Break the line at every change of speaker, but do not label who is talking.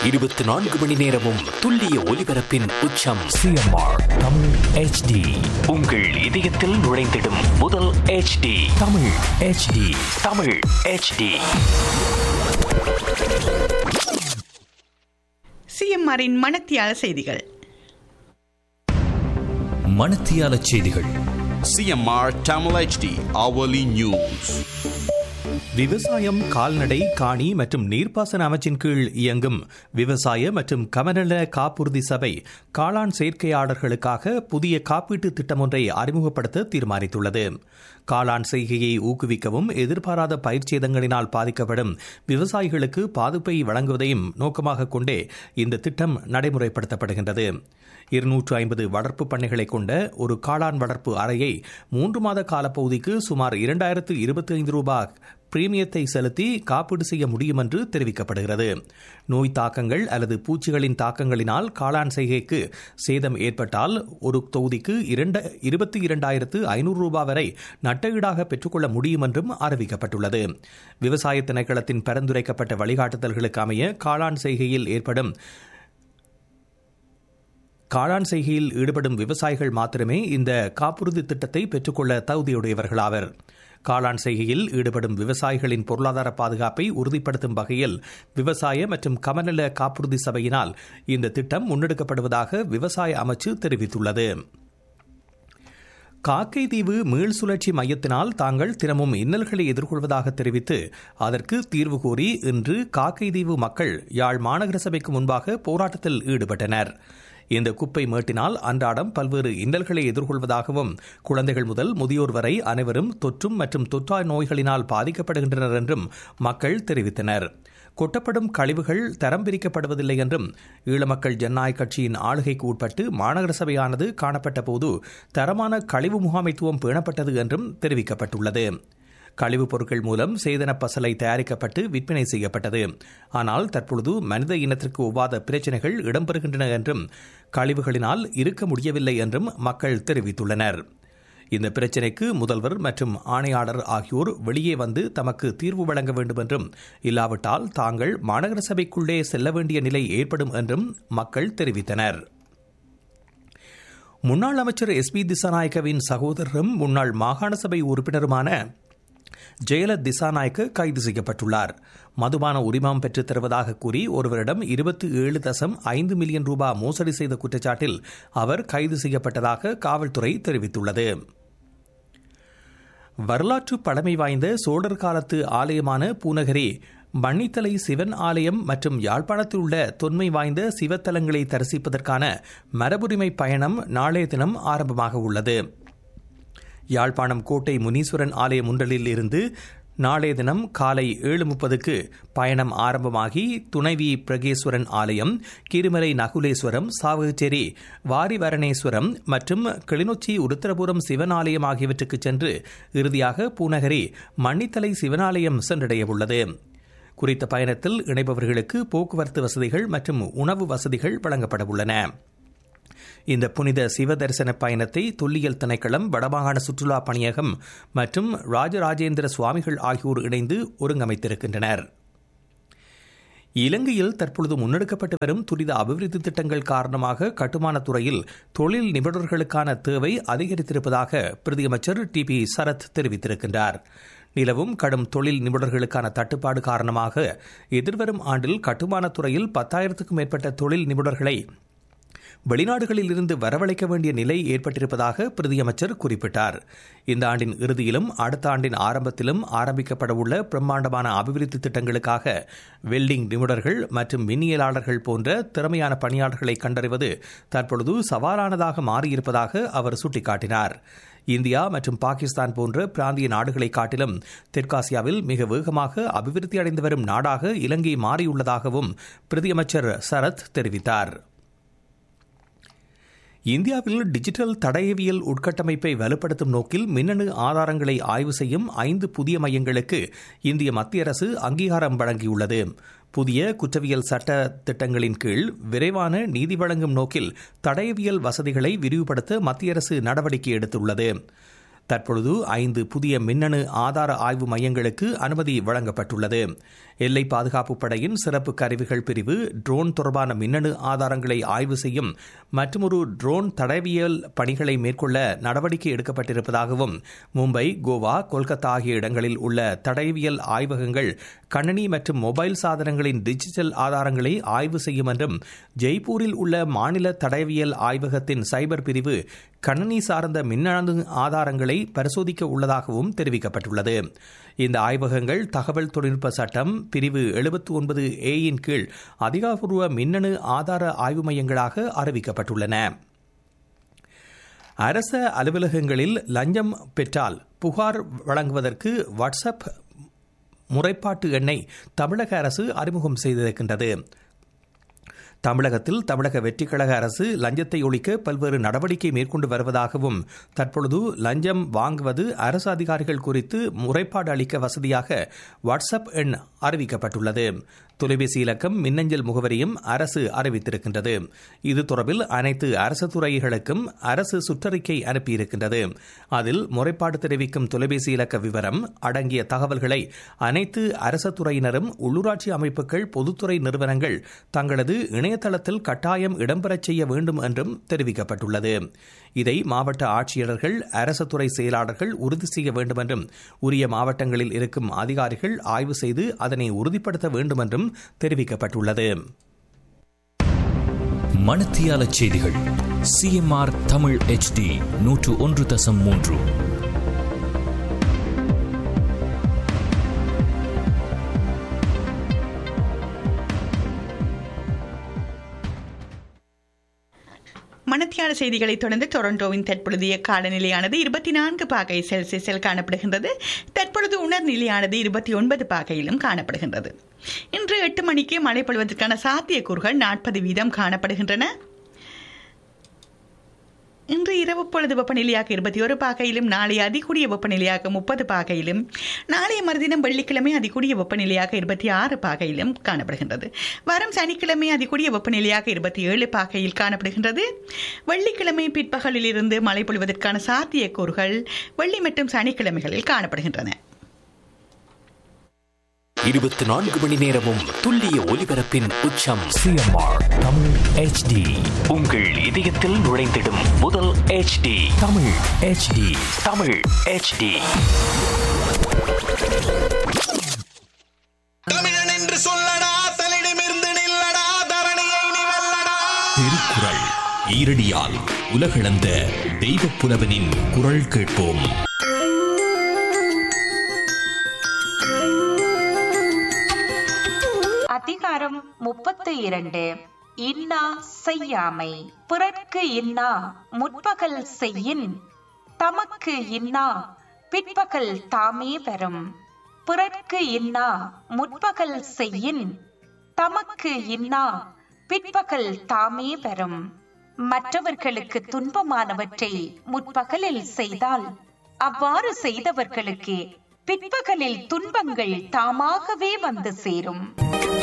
இருபத்தி நான்கு மணி நேரமும் துல்லிய ஒலிபரப்பின் உச்சம்
சிஎம்ஆர் தமிழ் ஹெச்டி
உங்கள் இதயத்தில் நுழைந்திடும் முதல் HD
Tamil HD
Tamil HD
சிஎம்ஆரின் மணத்தியால செய்திகள்
மணத்தியால செய்திகள்
CMR Tamil HD hourly news.
விவசாயம் கால்நடை காணி மற்றும் நீர்ப்பாசன அமைச்சின் கீழ் இயங்கும் விவசாய மற்றும் கமநல காப்புறுதி சபை காளான் சேர்க்கையாளர்களுக்காக புதிய காப்பீட்டு திட்டம் ஒன்றை அறிமுகப்படுத்த தீர்மானித்துள்ளது காளான் செய்கையை ஊக்குவிக்கவும் எதிர்பாராத பயிர்ச்சேதங்களினால் பாதிக்கப்படும் விவசாயிகளுக்கு பாதுப்பை வழங்குவதையும் நோக்கமாக கொண்டே இந்த திட்டம் நடைமுறைப்படுத்தப்படுகின்றது இருநூற்று ஐம்பது வளர்ப்பு பண்ணைகளை கொண்ட ஒரு காளான் வளர்ப்பு அறையை மூன்று மாத காலப்பகுதிக்கு சுமார் இரண்டாயிரத்து இருபத்தி ஐந்து ரூபாய் பிரீமியத்தை செலுத்தி காப்பீடு செய்ய முடியும் என்று தெரிவிக்கப்படுகிறது நோய் தாக்கங்கள் அல்லது பூச்சிகளின் தாக்கங்களினால் காளான் செய்கைக்கு சேதம் ஏற்பட்டால் ஒரு தொகுதிக்கு இரண்டு இருபத்தி இரண்டாயிரத்து ஐநூறு ரூபாய் வரை நட்டஈடாக பெற்றுக்கொள்ள முடியும் என்றும் அறிவிக்கப்பட்டுள்ளது விவசாய திணைக்களத்தின் பரிந்துரைக்கப்பட்ட வழிகாட்டுதல்களுக்கு அமைய காளான் செய்கையில் ஏற்படும் காளான் செய்கையில் ஈடுபடும் விவசாயிகள் மாத்திரமே இந்த காப்புறுதி திட்டத்தை பெற்றுக்கொள்ள தகுதியுடையவர்களாவர் காளான் செய்கையில் ஈடுபடும் விவசாயிகளின் பொருளாதார பாதுகாப்பை உறுதிப்படுத்தும் வகையில் விவசாய மற்றும் கமநல காப்புறுதி சபையினால் இந்த திட்டம் முன்னெடுக்கப்படுவதாக விவசாய அமைச்சு தெரிவித்துள்ளது காக்கை தீவு மீள் சுழற்சி மையத்தினால் தாங்கள் தினமும் இன்னல்களை எதிர்கொள்வதாக தெரிவித்து அதற்கு தீர்வு கோரி இன்று காக்கை தீவு மக்கள் யாழ் மாநகர சபைக்கு முன்பாக போராட்டத்தில் ஈடுபட்டனர் இந்த குப்பை மேட்டினால் அன்றாடம் பல்வேறு இன்னல்களை எதிர்கொள்வதாகவும் குழந்தைகள் முதல் முதியோர் வரை அனைவரும் தொற்றும் மற்றும் தொற்றா நோய்களினால் பாதிக்கப்படுகின்றனர் என்றும் மக்கள் தெரிவித்தனர் கொட்டப்படும் கழிவுகள் தரம் பிரிக்கப்படுவதில்லை என்றும் ஈழமக்கள் ஜனநாயக கட்சியின் ஆளுகைக்கு உட்பட்டு மாநகர சபையானது காணப்பட்ட போது தரமான கழிவு முகாமைத்துவம் பேணப்பட்டது என்றும் தெரிவிக்கப்பட்டுள்ளது கழிவுப் பொருட்கள் மூலம் சேதன பசலை தயாரிக்கப்பட்டு விற்பனை செய்யப்பட்டது ஆனால் தற்பொழுது மனித இனத்திற்கு ஒவ்வாத பிரச்சினைகள் இடம்பெறுகின்றன என்றும் கழிவுகளினால் இருக்க முடியவில்லை என்றும் மக்கள் தெரிவித்துள்ளனர் இந்த பிரச்சினைக்கு முதல்வர் மற்றும் ஆணையாளர் ஆகியோர் வெளியே வந்து தமக்கு தீர்வு வழங்க வேண்டும் என்றும் இல்லாவிட்டால் தாங்கள் மாநகர சபைக்குள்ளே செல்ல வேண்டிய நிலை ஏற்படும் என்றும் மக்கள் தெரிவித்தனர் முன்னாள் அமைச்சர் எஸ் பி திசாநாயக்கவின் சகோதரரும் முன்னாள் மாகாண சபை உறுப்பினருமான ஜெயலத் திசாநாயக்க கைது செய்யப்பட்டுள்ளார் மதுபான உரிமம் பெற்றுத் தருவதாக கூறி ஒருவரிடம் இருபத்தி ஏழு தசம் ஐந்து மில்லியன் ரூபாய் மோசடி செய்த குற்றச்சாட்டில் அவர் கைது செய்யப்பட்டதாக காவல்துறை தெரிவித்துள்ளது வரலாற்று பழமை வாய்ந்த சோழர் காலத்து ஆலயமான பூநகரி மன்னித்தலை சிவன் ஆலயம் மற்றும் யாழ்ப்பாணத்தில் உள்ள தொன்மை வாய்ந்த சிவத்தலங்களை தரிசிப்பதற்கான மரபுரிமை பயணம் நாளைய தினம் ஆரம்பமாக உள்ளது யாழ்ப்பாணம் கோட்டை முனீஸ்வரன் ஆலய முன்றலில் இருந்து நாளைய தினம் காலை ஏழு முப்பதுக்கு பயணம் ஆரம்பமாகி துணைவி பிரகேஸ்வரன் ஆலயம் கிருமலை நகுலேஸ்வரம் சாவகச்சேரி வாரிவரணேஸ்வரம் மற்றும் கிளிநொச்சி உருத்திரபுரம் சிவன் ஆலயம் ஆகியவற்றுக்கு சென்று இறுதியாக பூநகரி மன்னித்தலை சிவனாலயம் சென்றடைய உள்ளது குறித்த பயணத்தில் இணைபவர்களுக்கு போக்குவரத்து வசதிகள் மற்றும் உணவு வசதிகள் வழங்கப்பட உள்ளன இந்த புனித சிவ தரிசன பயணத்தை தொல்லியல் திணைக்களம் வடமாகாண சுற்றுலா பணியகம் மற்றும் ராஜராஜேந்திர சுவாமிகள் ஆகியோர் இணைந்து ஒருங்கமைத்திருக்கின்றனர் இலங்கையில் தற்பொழுது முன்னெடுக்கப்பட்டு வரும் துரித அபிவிருத்தி திட்டங்கள் காரணமாக கட்டுமானத் துறையில் தொழில் நிபுணர்களுக்கான தேவை அதிகரித்திருப்பதாக பிரதியமைச்சர் டி பி சரத் தெரிவித்திருக்கின்றார் நிலவும் கடும் தொழில் நிபுணர்களுக்கான தட்டுப்பாடு காரணமாக எதிர்வரும் ஆண்டில் கட்டுமானத் துறையில் பத்தாயிரத்துக்கும் மேற்பட்ட தொழில் நிபுணர்களை வெளிநாடுகளில் இருந்து வரவழைக்க வேண்டிய நிலை ஏற்பட்டிருப்பதாக பிரதியமைச்சர் குறிப்பிட்டார் இந்த ஆண்டின் இறுதியிலும் அடுத்த ஆண்டின் ஆரம்பத்திலும் ஆரம்பிக்கப்படவுள்ள பிரம்மாண்டமான அபிவிருத்தி திட்டங்களுக்காக வெல்டிங் நிபுணர்கள் மற்றும் மின்னியலாளர்கள் போன்ற திறமையான பணியாளர்களை கண்டறிவது தற்பொழுது சவாலானதாக மாறியிருப்பதாக அவர் சுட்டிக்காட்டினார் இந்தியா மற்றும் பாகிஸ்தான் போன்ற பிராந்திய நாடுகளை காட்டிலும் தெற்காசியாவில் மிக வேகமாக அபிவிருத்தி அடைந்து வரும் நாடாக இலங்கை மாறியுள்ளதாகவும் பிரதியமைச்சர் சரத் தெரிவித்தார் இந்தியாவில் டிஜிட்டல் தடயவியல் உட்கட்டமைப்பை வலுப்படுத்தும் நோக்கில் மின்னணு ஆதாரங்களை ஆய்வு செய்யும் ஐந்து புதிய மையங்களுக்கு இந்திய மத்திய அரசு அங்கீகாரம் வழங்கியுள்ளது புதிய குற்றவியல் சட்ட திட்டங்களின் கீழ் விரைவான நீதி வழங்கும் நோக்கில் தடயவியல் வசதிகளை விரிவுபடுத்த மத்திய அரசு நடவடிக்கை எடுத்துள்ளது தற்பொழுது ஐந்து புதிய மின்னணு ஆதார ஆய்வு மையங்களுக்கு அனுமதி வழங்கப்பட்டுள்ளது எல்லை பாதுகாப்பு படையின் சிறப்பு கருவிகள் பிரிவு ட்ரோன் தொடர்பான மின்னணு ஆதாரங்களை ஆய்வு செய்யும் மற்றொரு ட்ரோன் தடவியல் பணிகளை மேற்கொள்ள நடவடிக்கை எடுக்கப்பட்டிருப்பதாகவும் மும்பை கோவா கொல்கத்தா ஆகிய இடங்களில் உள்ள தடவியல் ஆய்வகங்கள் கணனி மற்றும் மொபைல் சாதனங்களின் டிஜிட்டல் ஆதாரங்களை ஆய்வு செய்யும் என்றும் ஜெய்ப்பூரில் உள்ள மாநில தடவியல் ஆய்வகத்தின் சைபர் பிரிவு கணனி சார்ந்த மின்னணு ஆதாரங்களை பரிசோதிக்க உள்ளதாகவும் தெரிவிக்கப்பட்டுள்ளது இந்த ஆய்வகங்கள் தகவல் தொழில்நுட்ப சட்டம் பிரிவு எழுபத்தி ஒன்பது ஏயின் கீழ் அதிகாரப்பூர்வ மின்னணு ஆதார ஆய்வு மையங்களாக அறிவிக்கப்பட்டுள்ளன அரச அலுவலகங்களில் லஞ்சம் பெற்றால் புகார் வழங்குவதற்கு வாட்ஸ்அப் முறைப்பாட்டு எண்ணை தமிழக அரசு அறிமுகம் செய்திருக்கின்றது தமிழகத்தில் தமிழக வெற்றிக் கழக அரசு லஞ்சத்தை ஒழிக்க பல்வேறு நடவடிக்கை மேற்கொண்டு வருவதாகவும் தற்பொழுது லஞ்சம் வாங்குவது அரசு அதிகாரிகள் குறித்து முறைப்பாடு அளிக்க வசதியாக வாட்ஸ்அப் எண் அறிவிக்கப்பட்டுள்ளது தொலைபேசி இலக்கம் மின்னஞ்சல் முகவரியும் அரசு அறிவித்திருக்கின்றது இது தொடர்பில் அனைத்து அரசு துறைகளுக்கும் அரசு சுற்றறிக்கை அனுப்பியிருக்கின்றது அதில் முறைப்பாடு தெரிவிக்கும் தொலைபேசி இலக்க விவரம் அடங்கிய தகவல்களை அனைத்து அரசு துறையினரும் உள்ளூராட்சி அமைப்புகள் பொதுத்துறை நிறுவனங்கள் தங்களது இணையதளத்தில் கட்டாயம் இடம்பெறச் செய்ய வேண்டும் என்றும் தெரிவிக்கப்பட்டுள்ளது இதை மாவட்ட ஆட்சியர்கள் அரசு துறை செயலாளர்கள் உறுதி செய்ய வேண்டும் என்றும் உரிய மாவட்டங்களில் இருக்கும் அதிகாரிகள் ஆய்வு செய்து அதனை உறுதிப்படுத்த வேண்டும் என்றும் தெரிவிக்கப்பட்டுள்ளது
மணத்தியால செய்திகள் சிஎம்ஆர் தமிழ் ஹெச்டி நூற்று ஒன்று தசம் மூன்று
மணத்தியால செய்திகளை தொடர்ந்து டொரண்டோவின் தற்பொழுதைய காலநிலையானது இருபத்தி நான்கு பாகை செல்சியஸில் காணப்படுகின்றது தற்பொழுது உணர்நிலையானது இருபத்தி ஒன்பது பாகையிலும் காணப்படுகின்றது இன்று எட்டு மணிக்கு மழை பொழிவதற்கான சாத்தியக்கூறுகள் நாற்பது வீதம் காணப்படுகின்றன இன்று இரவு பொழுது வெப்பநிலையாக இருபத்தி ஒரு பாகையிலும் நாளை அதிகூடிய வெப்பநிலையாக முப்பது பாகையிலும் நாளைய மறுதினம் வெள்ளிக்கிழமை அதிகூடிய வெப்பநிலையாக இருபத்தி ஆறு பாகையிலும் காணப்படுகின்றது வரும் சனிக்கிழமை அதிகூடிய வெப்பநிலையாக இருபத்தி ஏழு பாகையில் காணப்படுகின்றது வெள்ளிக்கிழமை பிற்பகலில் இருந்து மழை பொழிவதற்கான சாத்தியக்கூறுகள் வெள்ளி மற்றும் சனிக்கிழமைகளில் காணப்படுகின்றன
இருபத்தி நான்கு மணி நேரமும் துல்லிய ஒலிபரப்பின் உச்சம்
சிஎம்ஆர் தமிழ் ஹெச்டி
உங்கள் இதயத்தில் நுழைந்திடும் முதல் HD
Tamil HD
Tamil HD
தமிழன் என்று சொல்லடா தலிடமிருந்து நில்லடா தரணியை நீ வெல்லடா
திருக்குறள் ஈரடியால் உலகளந்த தெய்வப் புலவனின் குரல் கேட்போம்
அதிகாரம் முப்பத்து இரண்டு இன்னா செய்யாமை பிறர்க்கு இன்னா முற்பகல் செய்யின் தமக்கு இன்னா பிற்பகல் தாமே பெறும் பிறர்க்கு இன்னா முற்பகல் செய்யின் தமக்கு இன்னா பிற்பகல் தாமே பெறும் மற்றவர்களுக்கு துன்பமானவற்றை முற்பகலில் செய்தால் அவ்வாறு செய்தவர்களுக்கு பிற்பகலில் துன்பங்கள் தாமாகவே வந்து சேரும்